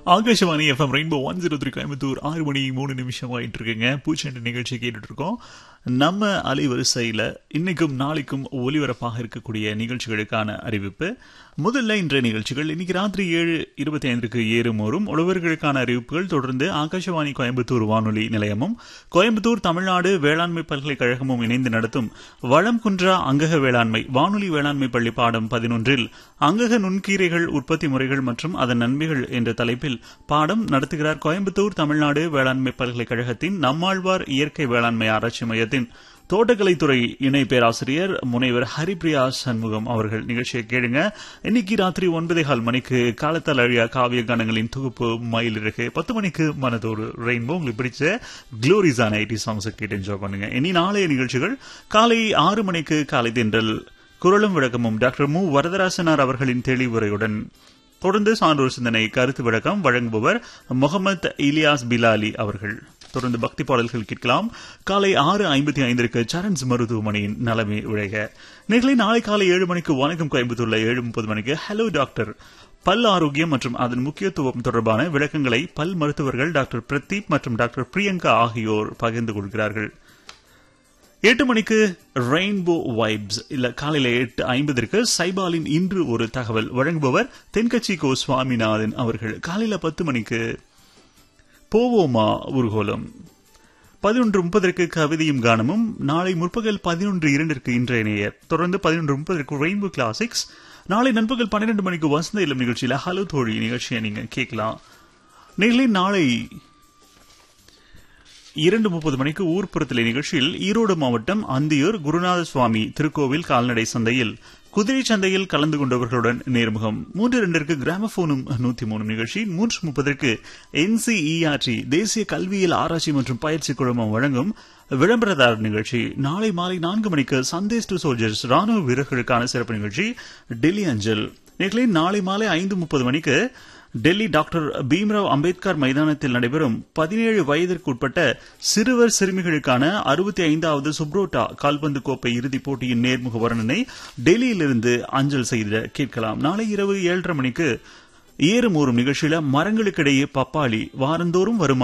Akashvani FM rainbow one zero three Coimbatore ஆறு மணி மூணு நிமிஷம் ஆயிட்டு இருக்குங்க பூச்செண்டு நிகழ்ச்சி கேட்டுட்டு இருக்கோம் நம்ம அலைவரிசையில் இன்னைக்கும் நாளைக்கும் ஒலிபரப்பாக இருக்கக்கூடிய நிகழ்ச்சிகளுக்கான அறிவிப்பு முதல்ல இன்றைய நிகழ்ச்சிகள் இன்னைக்கு ராத்திரி ஏழு இருபத்தி ஐந்துக்கு ஏறுமோறும் உழவர்களுக்கான அறிவிப்புகள் தொடர்ந்து ஆகாஷவாணி கோயம்புத்தூர் வானொலி நிலையமும் கோயம்புத்தூர் தமிழ்நாடு வேளாண்மை பல்கலைக்கழகமும் இணைந்து நடத்தும் வளம் குன்றா அங்கக வேளாண்மை வானொலி வேளாண்மை பள்ளி பாடம் பதினொன்றில் அங்கக நுண்கீரைகள் உற்பத்தி முறைகள் மற்றும் அதன் நன்மைகள் என்ற தலைப்பில் பாடம் நடத்துகிறார் கோயம்புத்தூர் தமிழ்நாடு வேளாண்மை பல்கலைக்கழகத்தின் நம்மாழ்வார் இயற்கை வேளாண்மை ஆராய்ச்சி மையத்தின் தோட்டக்கலைத்துறை இணை பேராசிரியர் முனைவர் ஹரிப்ரியா சண்முகம் அவர்கள் நிகழ்ச்சியை கேளுங்க இன்னைக்கு ராத்திரி ஒன்பதே கால் மணிக்கு காலத்தால் அழியா காவிய கானங்களின் தொகுப்பு மயில் இருக்கு பத்து மணிக்கு மனதோடு ரெயின்போ உங்களுக்கு பிடிச்ச குளோரிஸான ஐடி சாங்ஸை கேட்டு என்ஜாய் பண்ணுங்க இனி நாளைய நிகழ்ச்சிகள் காலை ஆறு மணிக்கு காலை தென்றல் குரலும் விளக்கமும் டாக்டர் மு வரதராசனார் அவர்களின் தெளிவுரையுடன் தொடர்ந்து சான்றோர் சிந்தனை கருத்து விளக்கம் வழங்குபவர் முகமது இலியாஸ் பிலாலி அவர்கள் தொடர்ந்து பக்தி பாடல்கள் கேட்கலாம் காலை ஆறு ஐம்பத்தி ஐந்திற்கு சரண்ஸ் மருத்துவமனையின் நலமே விழக நிகழ்ச்சி நாளை காலை ஏழு மணிக்கு வணக்கம் கோயம்புத்தூர்ல ஏழு முப்பது மணிக்கு ஹலோ டாக்டர் பல் ஆரோக்கியம் மற்றும் அதன் முக்கியத்துவம் தொடர்பான விளக்கங்களை பல் மருத்துவர்கள் டாக்டர் பிரதீப் மற்றும் டாக்டர் பிரியங்கா ஆகியோர் பகிர்ந்து கொள்கிறார்கள் எட்டு மணிக்கு ரெயின்போ வைப்ஸ் இல்ல காலையில எட்டு ஐம்பதற்கு சைபாலின் இன்று ஒரு தகவல் வழங்குபவர் தென்கட்சி கோ சுவாமிநாதன் அவர்கள் காலையில பத்து மணிக்கு போவோமா ஊர்கோலம் பதினொன்று முப்பதற்கு கவிதையும் கானமும் நாளை முற்பகல் பதினொன்று இரண்டிற்கு இன்றைய நேயர் தொடர்ந்து பதினொன்று முப்பதற்கு ரெயின்போ கிளாசிக்ஸ் நாளை நண்பகல் பன்னிரண்டு மணிக்கு வசந்த இளம் நிகழ்ச்சியில ஹலோ தோழி நிகழ்ச்சியை நீங்க கேட்கலாம் நேரிலே நாளை இரண்டு முப்பது மணிக்கு ஊர்ப்புறத்திலே நிகழ்ச்சியில் ஈரோடு மாவட்டம் அந்தியூர் குருநாத சுவாமி திருக்கோவில் கால்நடை சந்தையில் குதிரை சந்தையில் கலந்து கொண்டவர்களுடன் நேர்முகம் மூன்று இரண்டிற்கு கிராமபோனும் நூத்தி மூணு நிகழ்ச்சி மூன்று முப்பதற்கு என்சிஇஆர்டி தேசிய கல்வியியல் ஆராய்ச்சி மற்றும் பயிற்சி குழுமம் வழங்கும் விளம்பரதார் நிகழ்ச்சி நாளை மாலை நான்கு மணிக்கு சந்தேஷ் டு சோல்ஜர்ஸ் ராணுவ வீரர்களுக்கான சிறப்பு நிகழ்ச்சி டெல்லி அஞ்சல் நிகழ்ச்சி நாளை மாலை ஐந்து முப்பது மணிக்கு டெல்லி டாக்டர் பீம்ராவ் அம்பேத்கர் மைதானத்தில் நடைபெறும் பதினேழு வயதிற்கு உட்பட்ட சிறுவர் சிறுமிகளுக்கான அறுபத்தி ஐந்தாவது சுப்ரோட்டா கால்பந்து கோப்பை இறுதிப் போட்டியின் நேர்முக வர்ணனை டெல்லியிலிருந்து அஞ்சல் செய்த கேட்கலாம் நாளை இரவு ஏழரை மணிக்கு ஏறும் ஊறும் நிகழ்ச்சியில மரங்களுக்கிடையே பப்பாளி வாரந்தோறும் வரும்